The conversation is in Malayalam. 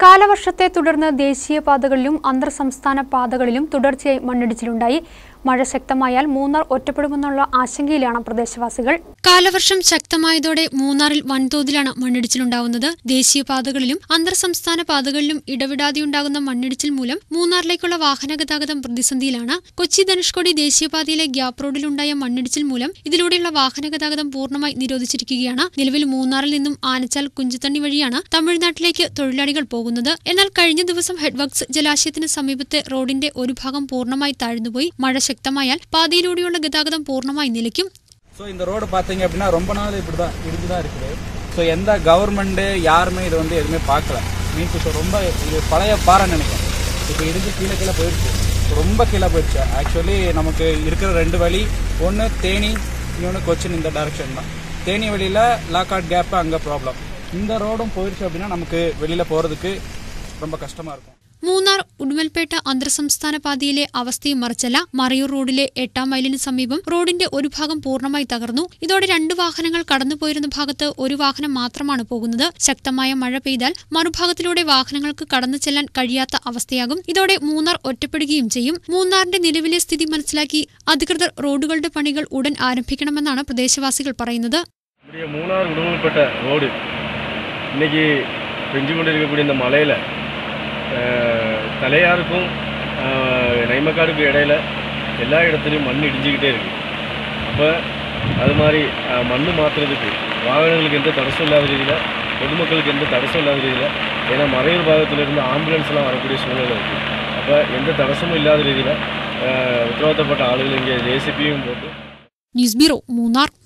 കാലവർഷത്തെ തുടർന്ന് ദേശീയപാതകളിലും അന്തർ സംസ്ഥാന പാതകളിലും തുടർച്ചയായി മണ്ണിടിച്ചിലുണ്ടായി മഴ ശക്തമായാൽ മൂന്നാർ ഒറ്റപ്പെടുമെന്നുള്ള ആശങ്കയിലാണ് പ്രദേശവാസികൾ കാലവർഷം ശക്തമായതോടെ മൂന്നാറിൽ വൻതോതിലാണ് മണ്ണിടിച്ചിലുണ്ടാവുന്നത് ദേശീയപാതകളിലും അന്തർ സംസ്ഥാന പാതകളിലും ഇടവിടാതെയുണ്ടാകുന്ന മണ്ണിടിച്ചിൽ മൂലം മൂന്നാറിലേക്കുള്ള വാഹന ഗതാഗതം പ്രതിസന്ധിയിലാണ് കൊച്ചി ധനുഷ്കോടി ദേശീയപാതയിലെ ഗ്യാപ് റോഡിലുണ്ടായ മണ്ണിടിച്ചിൽ മൂലം ഇതിലൂടെയുള്ള വാഹന ഗതാഗതം പൂർണ്ണമായി നിരോധിച്ചിരിക്കുകയാണ് നിലവിൽ മൂന്നാറിൽ നിന്നും ആനച്ചാൽ കുഞ്ചത്തണ്ണി വഴിയാണ് തമിഴ്നാട്ടിലേക്ക് തൊഴിലാളികൾ പോകുന്നത് എന്നാൽ കഴിഞ്ഞ ദിവസം ഹെഡ്വർക്സ് ജലാശയത്തിന് സമീപത്തെ റോഡിന്റെ ഒരു ഭാഗം പൂർണ്ണമായി താഴ്ന്നുപോയി മഴ ശക്തമായാൽ പാതയിലൂടെയുള്ള ഗതാഗതം പൂർണ്ണമായി നിലയ്ക്കും ஸோ இந்த ரோடு பார்த்தீங்க அப்படின்னா ரொம்ப நாள் இப்படி தான் இடிஞ்சு தான் இருக்குது ஸோ எந்த கவர்மெண்ட்டு யாருமே இதை வந்து எதுவுமே பார்க்கல மீன்ஸ் இப்போ ரொம்ப இது பழைய பாறைன்னு நினைக்கிறேன் இப்போ இடிஞ்சு கீழே கீழே போயிடுச்சு ரொம்ப கீழே போயிடுச்சு ஆக்சுவலி நமக்கு இருக்கிற ரெண்டு வழி ஒன்று தேனி இன்னொன்று கொச்சின் இந்த டைரக்ஷன் தான் தேனி வழியில் லாக்காட் கேப்பு அங்கே ப்ராப்ளம் இந்த ரோடும் போயிடுச்சு அப்படின்னா நமக்கு வெளியில் போகிறதுக்கு ரொம்ப கஷ்டமாக இருக்கும் മൂന്നാർ ഉടുമൽപേട്ട അന്തർ സംസ്ഥാന പാതയിലെ അവസ്ഥയും മറിച്ചല്ല മറയൂർ റോഡിലെ എട്ടാം മൈലിന് സമീപം റോഡിന്റെ ഒരു ഭാഗം പൂർണ്ണമായി തകർന്നു ഇതോടെ രണ്ട് വാഹനങ്ങൾ കടന്നുപോയിരുന്ന ഭാഗത്ത് ഒരു വാഹനം മാത്രമാണ് പോകുന്നത് ശക്തമായ മഴ പെയ്താൽ മറുഭാഗത്തിലൂടെ വാഹനങ്ങൾക്ക് കടന്നു ചെല്ലാൻ കഴിയാത്ത അവസ്ഥയാകും ഇതോടെ മൂന്നാർ ഒറ്റപ്പെടുകയും ചെയ്യും മൂന്നാറിന്റെ നിലവിലെ സ്ഥിതി മനസ്സിലാക്കി അധികൃതർ റോഡുകളുടെ പണികൾ ഉടൻ ആരംഭിക്കണമെന്നാണ് പ്രദേശവാസികൾ പറയുന്നത് இப்படியே மூணார் உடுமல்பேட்ட ரோடு இன்னைக்கு பெஞ்சு கொண்டு இருக்கக்கூடிய இந்த மலையில் தலையாருக்கும் அஹ், நைமக்காடுக்கும் இடையில எல்லா இடத்துலையும் மண் இடிஞ்சுக்கிட்டே இருக்கு அப்போ அது மாதிரி அஹ், மண் மாற்றுறதுக்கு வாகனங்களுக்கு எந்த தடசம் இல்லாத ரீதியில் பொதுமக்களுக்கு எந்த தடசம் இல்லாத ரீதியில் ஏன்னா மறையூர் பாகத்திலிருந்து ஆம்புலன்ஸ்லாம் வரக்கூடிய சூழ்நிலை இருக்குது அப்போ எந்த தடசமும் இல்லாத ரீதியில் உத்தரவாதப்பட்ட ஆளுகள் இங்கே ஜேசிபியும் போட்டு ന്യൂസ് ബ്യൂറോ മൂന്നാർ